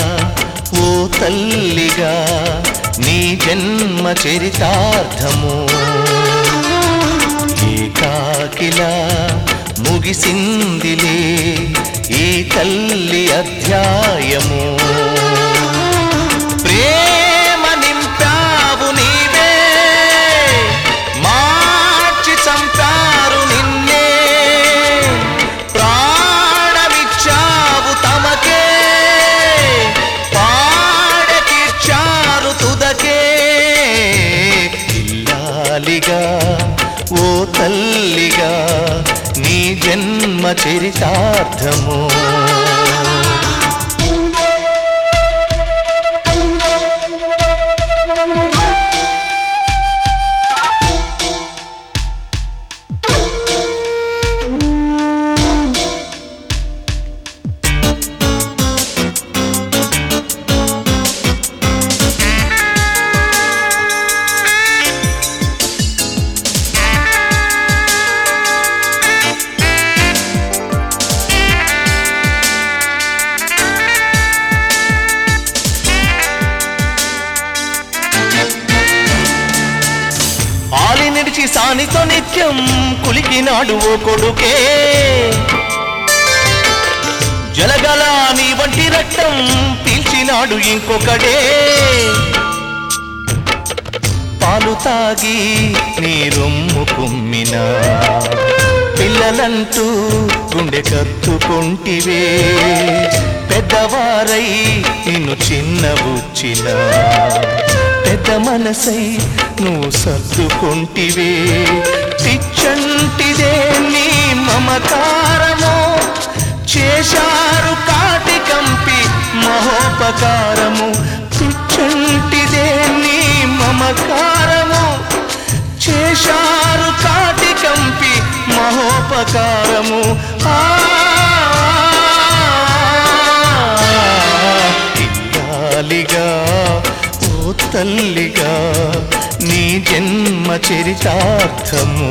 ఓ తల్లిగా నీ జన్మ చరితార్థము ఏకాకిలా ముగిసిందిలే ఈ తల్లి అధ్యాయము ప్రేమ నింపావు నీవే మార్చి చంపారు నిన్నే ప్రాణమిచ్చావు తమకే పాడకిచ్చారు తుదకే ఇల్లాలిగా ఓ తల్లిగా నీ జన్మ చరితార్థము ఆలి నిడిచి సానితో నిత్యం కులికినాడు ఓ కొడుకే జలగల నీ వంటి రక్తం పీల్చినాడు ఇంకొకడే పాలు తాగి నీ రొమ్ము కుమ్మిన పిల్లలంటూ గుండె కత్తుకుంటివే పెద్దవారై నిన్ను చిన్నబుచ్చిన పెద్ద మనసై నువ్వు సర్దుకుంటివే పిచ్చంటిదే నీ మమకారము చేశారు కాటి కంపి మహోపకారము పిచ్చంటిదే నీ మమకారము చేశారు కాటి కంపి మహోపకారము ఆ ఇల్లాలిగా ఓ తల్లిగా నీ జన్మ చరితార్థము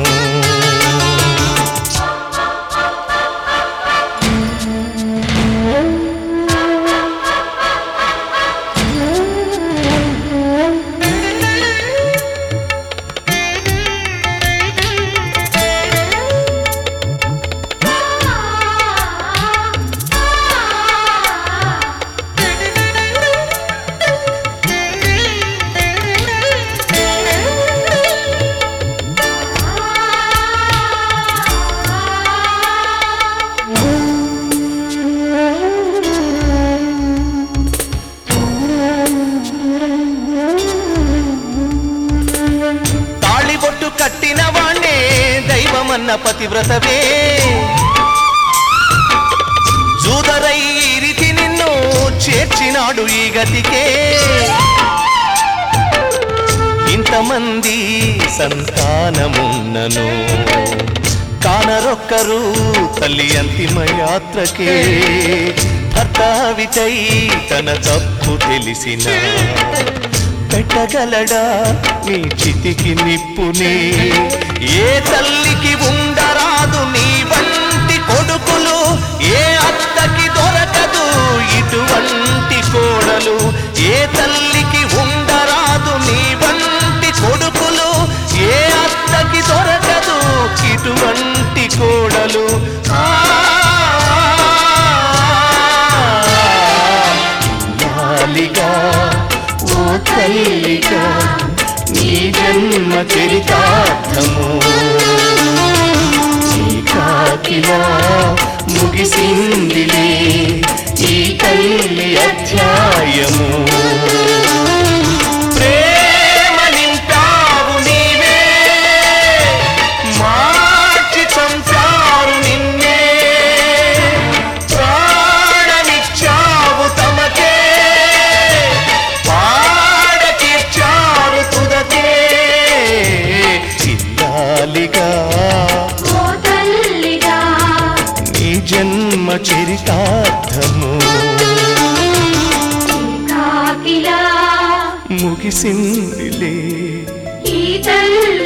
తాళిబొట్టు కట్టిన వాణ్ణే దైవమన్న పతివ్రతవే జూదరై ఈ రీతి నిన్ను చేర్చినాడు ఈ గతికే ఇంతమంది సంతానమున్నను కానరొక్కరు తల్లి అంతిమ యాత్రకే భర్త విటై తన తప్పు తెలిసిన పెట్టగలడా నీ చితికి నిప్పుని ఏ తల్లికి ఉండరాదు నీ వంటి కొడుకులు ఏ అత్తకి దొరకదు ఇటువంటి కోడలు ఏ తల్లికి ఉండరాదు నీ వంటి కొడుకులు ఏ అత్తకి దొరకదు ఇటువంటి కోడలు ఆ ఇల్లాలిగా ఓ తల్లిగా నీ జన్మ చరితార్థము ఈ కాకిలా ముగిసిందిలే ఈ తల్లి అధ్యాయము ప్రేమ నింపావు నీవే మార్చి చంపారు నిన్నే ప్రాణమిచ్చావు తమకే పాడకిచ్చారు తుదకే చిల్లాలిగా ఓ తల్లిగా నీ జన్మ చరితార్థము కాకిలా ముగిసిందిలే ఈ తల్లి